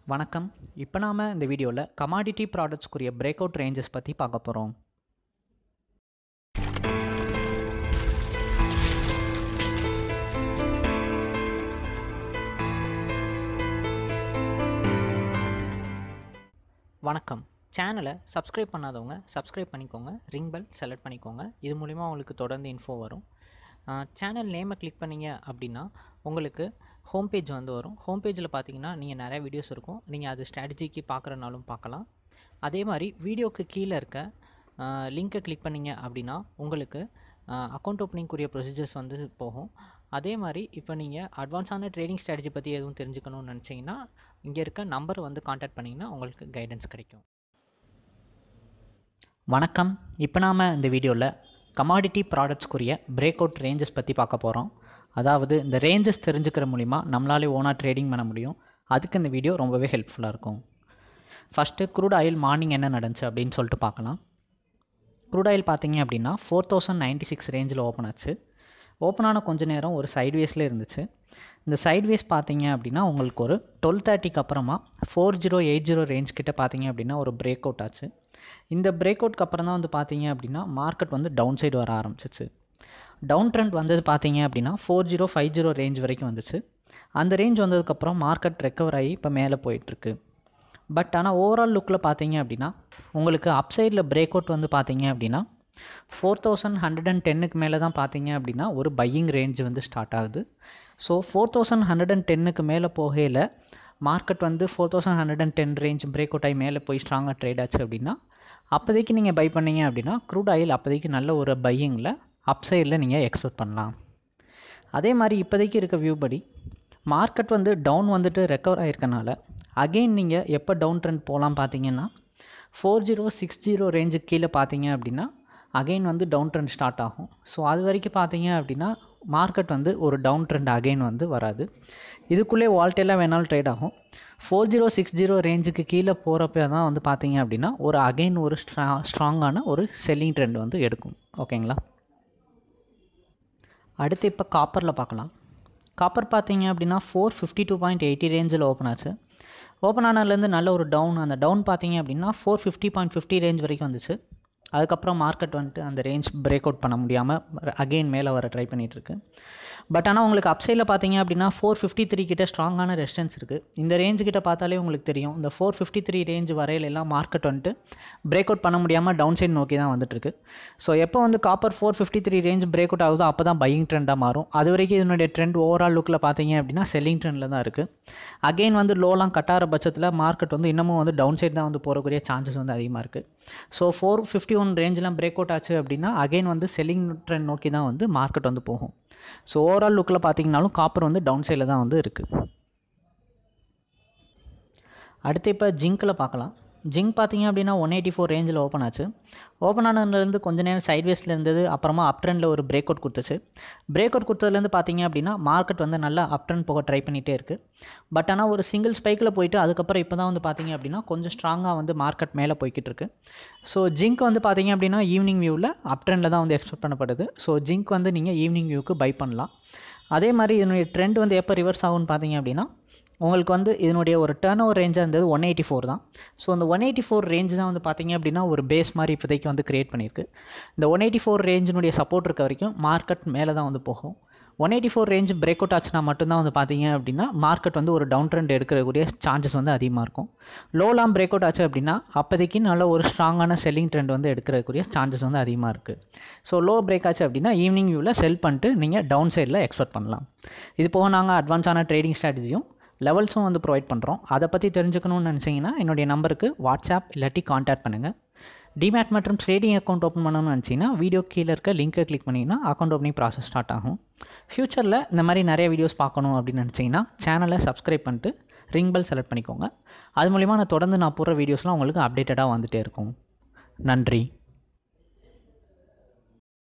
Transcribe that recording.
வணக்கம் இப்போ நாம் இந்த வீடியோவில் கமாடிட்டி ப்ராடக்ட்ஸ்க்குரிய பிரேக் அவுட் ரேஞ்சஸ் பற்றி பார்க்க போகிறோம் வணக்கம் சேனலை சப்ஸ்கிரைப் பண்ணாதவங்க சப்ஸ்கிரைப் பண்ணிக்கோங்க ரிங் பெல் செலக்ட் பண்ணிக்கோங்க இது மூலிமா உங்களுக்கு தொடர்ந்து இன்ஃபோ வரும் சேனல் நேமை கிளிக் பண்ணீங்க அப்படின்னா உங்களுக்கு ஹோம் பேஜ் வந்து வரும் ஹோம் பேஜில் பார்த்தீங்கன்னா நீங்கள் நிறைய வீடியோஸ் இருக்கும் நீங்கள் அது ஸ்ட்ராட்டஜிக்கு பார்க்குறனாலும் பார்க்கலாம் அதே மாதிரி வீடியோக்கு கீழே இருக்க லிங்க்கை கிளிக் பண்ணீங்க அப்படின்னா உங்களுக்கு அக்கௌண்ட் ஓப்பனிங்குரிய ப்ரொசீஜர்ஸ் வந்து போகும் அதே மாதிரி இப்போ நீங்கள் அட்வான்ஸான ட்ரேடிங் ஸ்ட்ராட்டஜி பற்றி எதுவும் தெரிஞ்சுக்கணும்னு நினச்சிங்கன்னா இங்கே இருக்க நம்பர் வந்து காண்டாக்ட் பண்ணிங்கன்னா உங்களுக்கு கைடன்ஸ் கிடைக்கும் வணக்கம் இப்போ நாம் இந்த வீடியோவில் கமாடிட்டி ப்ராடக்ட்ஸ்க்குரிய பிரேக் அவுட் ரேஞ்சஸ் பற்றி பார்க்க போகிறோம் அதாவது இந்த ரேஞ்சஸ் தெரிஞ்சுக்கிற மூலிமா நம்மளாலே ஓனாக ட்ரேடிங் பண்ண முடியும் அதுக்கு இந்த வீடியோ ரொம்பவே ஹெல்ப்ஃபுல்லாக இருக்கும் ஃபஸ்ட்டு க்ரூட் ஆயில் மார்னிங் என்ன நடந்துச்சு அப்படின்னு சொல்லிட்டு பார்க்கலாம் க்ரூட் ஆயில் பார்த்தீங்க அப்படின்னா ஃபோர் தௌசண்ட் நைன்ட்டி சிக்ஸ் ரேஞ்சில் ஓப்பன் ஆச்சு ஓப்பன் ஆன கொஞ்ச நேரம் ஒரு சைட்வேஸில் இருந்துச்சு இந்த சைட்வேஸ் பார்த்தீங்க அப்படின்னா உங்களுக்கு ஒரு டுவெல் தேர்ட்டிக்கு அப்புறமா four zero eight zero range கிட்ட பார்த்தீங்க அப்படின்னா ஒரு பிரேக் அவுட் ஆச்சு இந்த பிரேக் அவுட்க்கு அப்புறம் தான் வந்து பார்த்தீங்க அப்படின்னா மார்க்கெட் வந்து டவுன் சைடு வர ஆரம்பிச்சிச்சு டவுன் ட்ரெண்ட் வந்தது பார்த்தீங்க அப்படின்னா four zero five zero range வரைக்கும் வந்துச்சு அந்த ரேஞ்ச் வந்ததுக்கப்புறம் மார்க்கெட் ரெக்கவர் ஆகி இப்போ மேலே போயிட்டுருக்கு பட் ஆனால் ஓவரால் லுக்கில் பார்த்தீங்க அப்படின்னா உங்களுக்கு அப் சைடில் பிரேக் அவுட் வந்து பார்த்தீங்க அப்படின்னா ஃபோர் தௌசண்ட் ஹண்ட்ரட் அண்ட் டென்னுக்கு மேலே தான் பார்த்தீங்க அப்படின்னா ஒரு பையிங் ரேஞ்ச் வந்து ஸ்டார்ட் ஆகுது so four thousand hundred and டென்னுக்கு மேலே போகையில் மார்க்கெட் வந்து four thousand hundred and ten range break out ஆகி மேலே போய் ஸ்ட்ராங்காக ட்ரேட் ஆச்சு அப்படின்னா அப்போதைக்கு நீங்கள் பை பண்ணீங்க அப்படின்னா க்ரூட் ஆயில் அப்போதைக்கு நல்ல ஒரு பையிங்கில் அப் சைடில் நீங்கள் எக்ஸ்பெக்ட் பண்ணலாம் அதே மாதிரி இப்போதைக்கு இருக்க வியூ படி மார்க்கெட் வந்து டவுன் வந்துட்டு ரெக்கவர் ஆகிருக்கனால அகெயின் நீங்கள் எப்போ டவுன் ட்ரெண்ட் போகலாம் பார்த்தீங்கன்னா ஃபோர் ஜீரோ சிக்ஸ் ஜீரோ ரேஞ்சுக்கு கீழே பார்த்தீங்க அப்படின்னா அகெயின் வந்து டவுன் ட்ரெண்ட் ஸ்டார்ட் ஆகும் ஸோ அது வரைக்கும் பார்த்தீங்க அப்படின்னா மார்க்கெட் வந்து ஒரு டவுன் ட்ரெண்ட் அகெயின் வந்து வராது இதுக்குள்ளே வால்ட்டெல்லாம் வேணாலும் ட்ரேட் ஆகும் ஃபோர் ஜீரோ சிக்ஸ் ஜீரோ ரேஞ்சுக்கு கீழே போகிறப்ப தான் வந்து பார்த்தீங்க அப்படின்னா ஒரு அகெயின் ஒரு ஸ்ட்ரா ஸ்ட்ராங்கான ஒரு செல்லிங் ட்ரெண்ட் வந்து எடுக்கும் ஓகேங்களா அடுத்து இப்போ காப்பரில் பார்க்கலாம் காப்பர் பார்த்தீங்க அப்படின்னா four fifty two point eighty ரேஞ்சில் ஓப்பன் ஆச்சு ஓப்பன் ஆனதுலேருந்து நல்ல ஒரு டவுன் அந்த டவுன் பார்த்தீங்க அப்படின்னா four fifty point fifty range வரைக்கும் வந்துச்சு அதுக்கப்புறம் மார்க்கெட் வந்துட்டு அந்த ரேஞ்ச் பிரேக் அவுட் பண்ண முடியாமல் அகெயின் மேலே வர ட்ரை பண்ணிகிட்ருக்கு பட் ஆனால் உங்களுக்கு அப்சைடில் பார்த்தீங்க அப்படின்னா ஃபோர் ஃபிஃப்டி த்ரீ கிட்ட ஸ்ட்ராங்கான ரெஸ்டன்ஸ் இருக்குது இந்த ரேஞ்சு கிட்ட பார்த்தாலே உங்களுக்கு தெரியும் இந்த ஃபோர் ஃபிஃப்டி த்ரீ ரேஞ்ச் வரையில எல்லாம் மார்க்கெட் வந்துட்டு பிரேக் அவுட் பண்ண முடியாமல் டவுன் சைட் நோக்கி தான் வந்துட்டுருக்கு ஸோ எப்போ வந்து copper four fifty three range break out ஆகுதோ அப்போ தான் பையிங் ட்ரெண்டாக மாறும் அது வரைக்கும் இதனுடைய ட்ரெண்ட் ஓவரால் லுக்கில் பார்த்தீங்க அப்படின்னா செல்லிங் ட்ரெண்டில் தான் இருக்குது அகெயின் வந்து லோலாம் கட்டார பட்சத்தில் மார்க்கெட் வந்து இன்னமும் வந்து டவுன் சைட் தான் வந்து போகக்கூடிய சான்சஸ் வந்து அதிகமாக இருக்குது ஸோ ஃபோர் ஃபிஃப்டி ஒன் ரேஞ்செலாம் பிரேக் அவுட் ஆச்சு அப்படின்னா அகெயின் வந்து செல்லிங் ட்ரெண்ட் நோக்கி தான் வந்து மார்க்கெட் வந்து போகும் ஸோ ஓவரால் லுக்கில் பார்த்தீங்கனாலும் காப்பர் வந்து டவுன் சைடில் தான் வந்து இருக்குது அடுத்து இப்போ ஜிங்க்கில் பார்க்கலாம் ஜிங்க் பார்த்தீங்க அப்படின்னா ஒன் எயிட்டி ஃபோர் ரேஞ்சில் ஓப்பன் ஆச்சு ஓப்பன் ஆனதுலேருந்து கொஞ்ச நேரம் சைட்வேஸில் இருந்தது அப்புறமா அப் ட்ரெண்டில் ஒரு பிரேக் அவுட் கொடுத்துச்சு பிரேக் அவுட் கொடுத்ததுலேருந்து பார்த்தீங்க அப்படின்னா மார்க்கெட் வந்து நல்லா அப் ட்ரெண்ட் போக ட்ரை பண்ணிகிட்டே இருக்குது பட் ஆனால் ஒரு சிங்கிள் ஸ்பைக்கில் போயிட்டு அதுக்கப்புறம் இப்போ தான் வந்து பார்த்தீங்க அப்படின்னா கொஞ்சம் ஸ்ட்ராங்காக வந்து மார்க்கெட் மேலே போய்கிட்டு இருக்கு ஸோ ஜிங்க் வந்து பார்த்தீங்க அப்படின்னா ஈவினிங் வியூவில் அப் ட்ரெண்டில் தான் வந்து எக்ஸ்பெக்ட் பண்ணப்படுது ஸோ ஜிங்க் வந்து நீங்கள் ஈவினிங் வியூக்கு பை பண்ணலாம் அதே மாதிரி இதனுடைய ட்ரெண்ட் வந்து எப்போ ரிவர்ஸ் ஆகும்னு பார்த்தீங்க அப்படின்னா உங்களுக்கு வந்து இதனுடைய ஒரு டேர்ன் ஓவர் ரேஞ்சாக இருந்தது ஒன் எயிட்டி ஃபோர் தான் ஸோ அந்த ஒன் எயிட்டி ஃபோர் ரேஞ்ச் தான் வந்து பார்த்திங்க அப்படின்னா ஒரு பேஸ் மாதிரி இப்போதைக்கு வந்து க்ரியேட் பண்ணியிருக்கு இந்த ஒன் எயிட்டி ஃபோர் ரேஞ்சினுடைய சப்போர்ட் இருக்க வரைக்கும் மார்க்கெட் மேலே தான் வந்து போகும் one eighty four range break out ஆச்சுன்னா மட்டும்தான் வந்து பார்த்தீங்க அப்படின்னா மார்க்கெட் வந்து ஒரு டவுன் ட்ரெண்ட் எடுக்கக்கூடிய சான்சஸ் வந்து அதிகமாக இருக்கும் லோலாம் பிரேக் அவுட் ஆச்சு அப்படின்னா அப்போதைக்கு நல்ல ஒரு ஸ்ட்ராங்கான செல்லிங் ட்ரெண்ட் வந்து எடுக்கக்கூடிய சான்சஸ் வந்து அதிகமாக இருக்குது ஸோ லோ பிரேக் ஆச்சு அப்படின்னா ஈவினிங் வியூவில் செல் பண்ணிட்டு நீங்கள் டவுன் சைடில் எக்ஸ்பெக்ட் பண்ணலாம் இது போக நாங்கள் அட்வான்ஸான ட்ரேடிங் ஸ்ட்ராட்டஜியும் லெவல்ஸும் வந்து ப்ரொவைட் பண்ணுறோம் அதை பற்றி தெரிஞ்சுக்கணும்னு நினச்சிங்கன்னா என்னுடைய நம்பருக்கு வாட்ஸ்அப் இல்லாட்டி காண்டாக்ட் பண்ணுங்கள் டிமேட் மற்றும் ட்ரேடிங் அக்கௌண்ட் ஓப்பன் பண்ணணும்னு நினச்சிங்கன்னா வீடியோ கீழே இருக்க லிங்க்கை கிளிக் பண்ணிங்கன்னா அக்கௌண்ட் ஓப்பனிங் ப்ராசஸ் ஸ்டார்ட் ஆகும் ஃப்யூச்சரில் இந்த மாதிரி நிறைய வீடியோஸ் பார்க்கணும் அப்படின்னு நினச்சிங்கன்னா சேனலை சப்ஸ்கிரைப் பண்ணிட்டு ரிங் பெல் செலக்ட் பண்ணிக்கோங்க அது மூலிமா நான் தொடர்ந்து நான் போடுற வீடியோஸ்லாம் உங்களுக்கு அப்டேட்டடாக வந்துகிட்டே இருக்கும் நன்றி